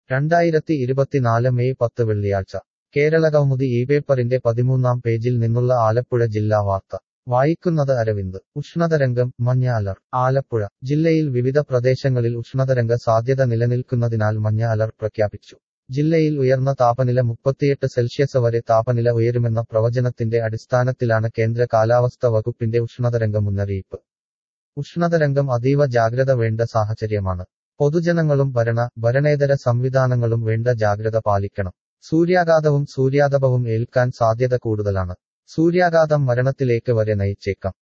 രണ്ടായിരത്തി ഇരുപത്തിനാല് മെയ് പത്ത് വെള്ളിയാഴ്ച കേരളകൗമുദി ഈ പേപ്പറിന്റെ പതിമൂന്നാം പേജിൽ നിന്നുള്ള ആലപ്പുഴ ജില്ലാ വാർത്ത വായിക്കുന്നത് അരവിന്ദ് ഉഷ്ണതരംഗം മഞ്ഞ അലർട്ട് ആലപ്പുഴ ജില്ലയിൽ വിവിധ പ്രദേശങ്ങളിൽ ഉഷ്ണതരംഗ സാധ്യത നിലനിൽക്കുന്നതിനാൽ മഞ്ഞ അലർട്ട് പ്രഖ്യാപിച്ചു ജില്ലയിൽ ഉയർന്ന താപനില മുപ്പത്തിയെട്ട് സെൽഷ്യസ് വരെ താപനില ഉയരുമെന്ന പ്രവചനത്തിന്റെ അടിസ്ഥാനത്തിലാണ് കേന്ദ്ര കാലാവസ്ഥ വകുപ്പിന്റെ ഉഷ്ണതരംഗ മുന്നറിയിപ്പ് ഉഷ്ണതരംഗം അതീവ ജാഗ്രത വേണ്ട സാഹചര്യമാണ് പൊതുജനങ്ങളും ഭരണ ഭരണേതര സംവിധാനങ്ങളും വേണ്ട ജാഗ്രത പാലിക്കണം സൂര്യാഘാതവും സൂര്യാതപവും ഏൽക്കാൻ സാധ്യത കൂടുതലാണ് സൂര്യാഘാതം മരണത്തിലേക്ക് വരെ നയിച്ചേക്കാം